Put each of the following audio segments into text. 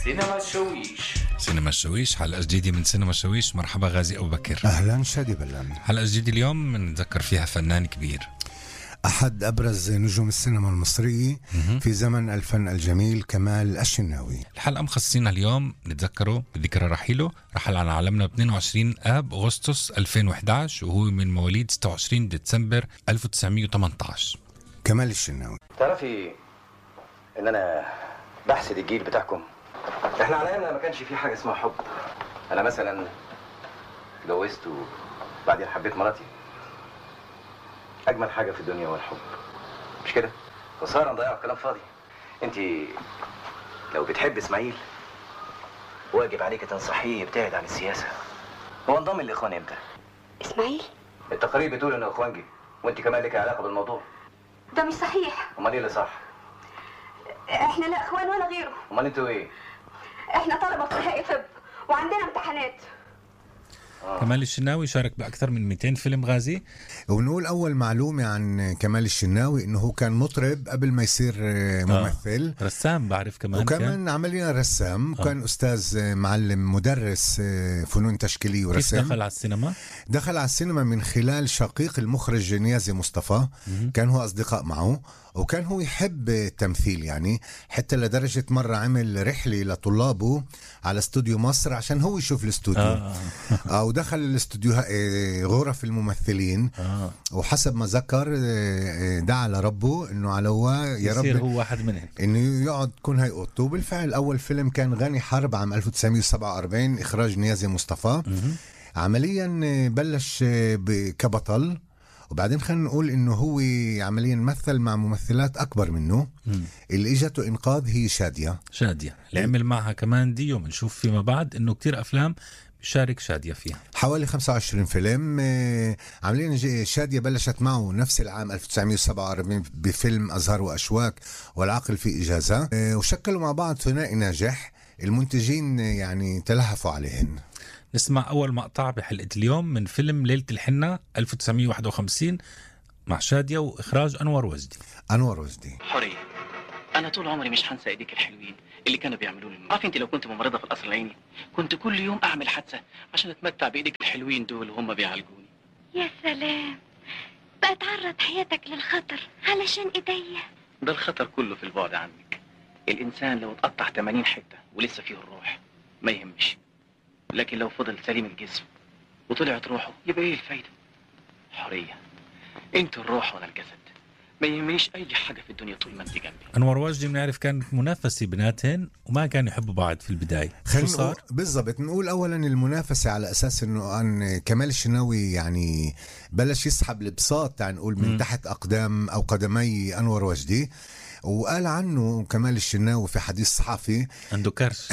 سينما الشويش سينما الشويش حلقة جديدة من سينما الشويش مرحبا غازي أبو بكر اهلا شادي بلان حلقة جديدة اليوم بنتذكر فيها فنان كبير احد ابرز نجوم السينما المصريه في زمن الفن الجميل كمال الشناوي الحلقة مخصصينها اليوم نتذكره بذكرى رحيله رحل عن عالمنا ب 22 آب أغسطس 2011 وهو من مواليد 26 ديسمبر 1918 كمال الشناوي تعرفي ان انا بحسد الجيل بتاعكم احنا على ايامنا ما كانش في حاجه اسمها حب انا مثلا اتجوزت وبعدين حبيت مراتي اجمل حاجه في الدنيا هو الحب مش كده خساره نضيع كلام فاضي انت لو بتحب اسماعيل واجب عليك تنصحيه يبتعد عن السياسه هو انضم للاخوان امتى اسماعيل التقارير بتقول انه اخوانجي وانت كمان لك علاقه بالموضوع ده مش صحيح امال ايه اللي صح احنا لا اخوان ولا غيره امال انتوا ايه احنا طلبه في نهائي طب وعندنا امتحانات كمال الشناوي شارك بأكثر من 200 فيلم غازي ونقول اول معلومه عن كمال الشناوي انه هو كان مطرب قبل ما يصير آه، ممثل رسام بعرف كمان كان. وكمان عمليا رسام وكان استاذ آه، معلم مدرس آه، فنون تشكيليه كيف ورسم دخل على السينما؟ دخل على السينما من خلال شقيق المخرج نيازي مصطفى كان هو أصدقاء معه وكان هو يحب التمثيل يعني حتى لدرجة مرة عمل رحلة لطلابه على استوديو مصر عشان هو يشوف الاستوديو آه. آه ودخل الاستوديو آه، غرف الممثلين آه. وحسب ما ذكر آه، آه، دعا لربه انه على هو يا يصير رب هو واحد منهم انه يقعد تكون هاي اوضته وبالفعل اول فيلم كان غني حرب عام 1947 اخراج نيازي مصطفى عمليا بلش ب- كبطل وبعدين خلينا نقول انه هو عمليا مثل مع ممثلات اكبر منه اللي اجته انقاذ هي شاديه شادية اللي عمل معها كمان ديو بنشوف فيما بعد انه كتير افلام بيشارك شادية فيها حوالي 25 فيلم آه، عاملين ج- شادية بلشت معه نفس العام 1947 بفيلم أزهار وأشواك والعقل في إجازة آه، وشكلوا مع بعض ثنائي ناجح المنتجين آه، يعني تلهفوا عليهن نسمع أول مقطع بحلقة اليوم من فيلم ليلة الحنة 1951 مع شادية وإخراج أنور وجدي أنور وجدي حورية أنا طول عمري مش هنسى إيديك الحلوين اللي كانوا بيعملوا لي عارف أنت لو كنت ممرضة في القصر العيني كنت كل يوم أعمل حادثة عشان أتمتع بإيديك الحلوين دول وهم بيعالجوني يا سلام بقى تعرض حياتك للخطر علشان ايديا ده الخطر كله في البعد عنك الإنسان لو اتقطع 80 حتة ولسه فيه الروح ما يهمش لكن لو فضل سليم الجسم وطلعت روحه يبقى إيه الفايدة حورية أنت الروح وأنا الجسد ما يهمنيش أي حاجة في الدنيا طول ما أنت جنبي أنور وجدي بنعرف كانت منافسة بيناتهن وما كانوا يحبوا بعض في البداية شو خلينا صار؟ نقول- بالضبط نقول اولا المنافسه على اساس انه ان كمال الشناوي يعني بلش يسحب البساط تعال نقول من تحت اقدام او قدمي انور وجدي وقال عنه كمال الشناوي في حديث صحفي عنده كرش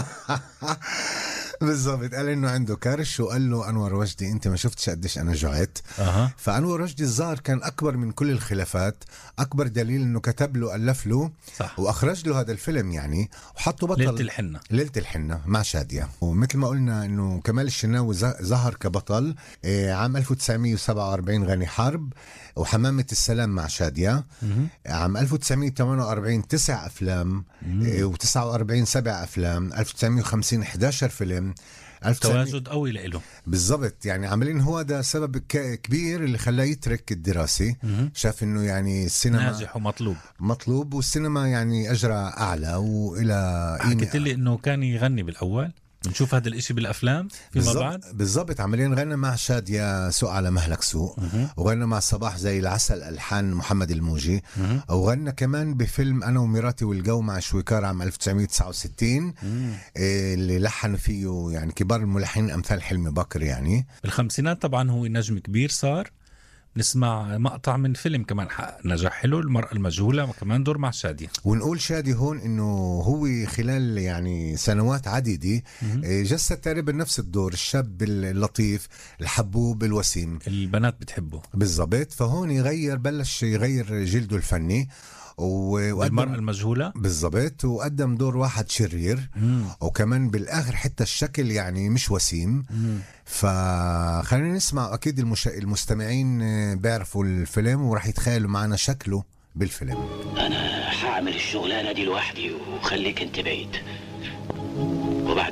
بالضبط قال انه عنده كرش وقال له انور وجدي انت ما شفتش قديش انا جعت أها فانور وجدي الظاهر كان اكبر من كل الخلافات اكبر دليل انه كتب له الف له صح واخرج له هذا الفيلم يعني وحطه بطل ليلة الحنة ليلة الحنة مع شادية ومثل ما قلنا انه كمال الشناوي ز- ظهر كبطل آه، عام 1947 غني حرب وحمامة السلام مع شادية عام 1948 تسع افلام و49 سبع افلام 1950 11 فيلم 1900 تواجد قوي لإله بالضبط يعني عاملين هو ده سبب ك- كبير اللي خلاه يترك الدراسة شاف انه يعني السينما ناجح ومطلوب مطلوب والسينما يعني اجرى اعلى والى حكيت لي انه كان يغني بالاول بنشوف هذا الاشي بالافلام فيما بعد بالضبط بالضبط عمليا غنى مع شادية سوق على مهلك سوق وغنى مع صباح زي العسل الحان محمد الموجي وغنى كمان بفيلم انا وميراتي والجو مع شويكار عام 1969 إيه اللي لحن فيه يعني كبار الملحنين امثال حلمي بكر يعني بالخمسينات طبعا هو نجم كبير صار نسمع مقطع من فيلم كمان حقق نجاح حلو المرأة المجهولة وكمان دور مع شادية ونقول شادي هون انه هو خلال يعني سنوات عديده إيه، جسد تقريبا نفس الدور الشاب اللطيف الحبوب الوسيم البنات بتحبه بالضبط فهون يغير بلش يغير جلده الفني و- المرأة وقدم المجهولة بالضبط وقدم دور واحد شرير وكمان بالاخر حتى الشكل يعني مش وسيم فخلينا نسمع اكيد المش... المستمعين آه، بيعرفوا الفيلم وراح يتخيلوا معنا شكله بالفيلم انا هعمل الشغلانه دي لوحدي وخليك انت بعيد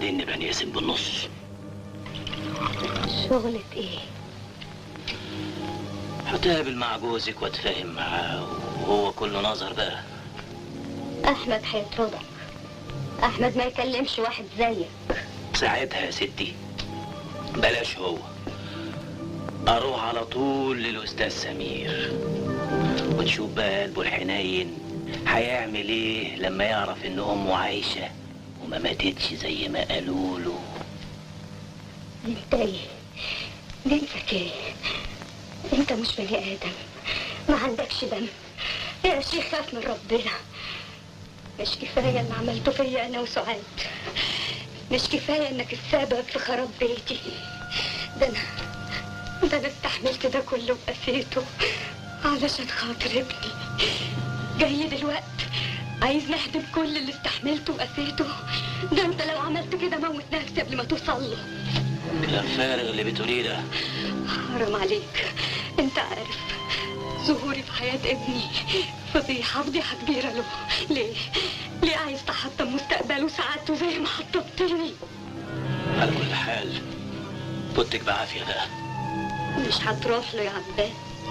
وبعدين نبقى نقسم بالنص شغلة ايه هتقابل مع جوزك واتفاهم معاه وهو كله نظر بقى احمد هيطردك احمد ما يكلمش واحد زيك ساعتها يا ستي بلاش هو اروح على طول للاستاذ سمير وتشوف بقى قلبه الحنين هيعمل ايه لما يعرف ان امه عايشه وما ماتتش زي ما قالوا له انت ايه دينك ايه انت مش بني ادم ما عندكش دم يا شيخ خاف من ربنا مش كفايه اللي عملته فيا انا وسعاد مش كفايه انك السبب في خراب بيتي ده انا ده انا استحملت ده كله وقسيته علشان خاطر ابني جاي دلوقتي عايز نهدم كل اللي استحملته وقسيته ده انت لو عملت كده موت نفسي قبل ما توصل له كلام فارغ اللي بتقوليه ده حرام عليك انت عارف ظهوري في حياة ابني فضيحة فضيحة كبيرة له ليه؟ ليه عايز تحطم مستقبله وسعادته زي ما حطمتني؟ على كل حال فوتك بعافيه ده مش هتروح له يا عباس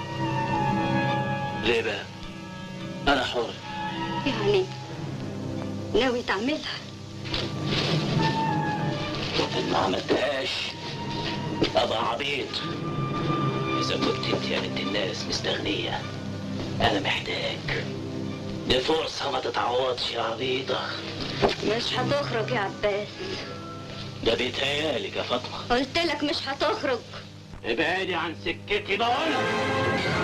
ليه بقى انا حر يعني ناوي تعملها إن ما عملتهاش ابقى عبيط اذا كنت انت يا بنت الناس مستغنيه انا محتاج دي فرصه ما تتعوضش يا عبيطه مش هتخرج يا عباس ده بيتهيالك يا فاطمه قلت لك مش هتخرج ابعدي عن سكتي بقول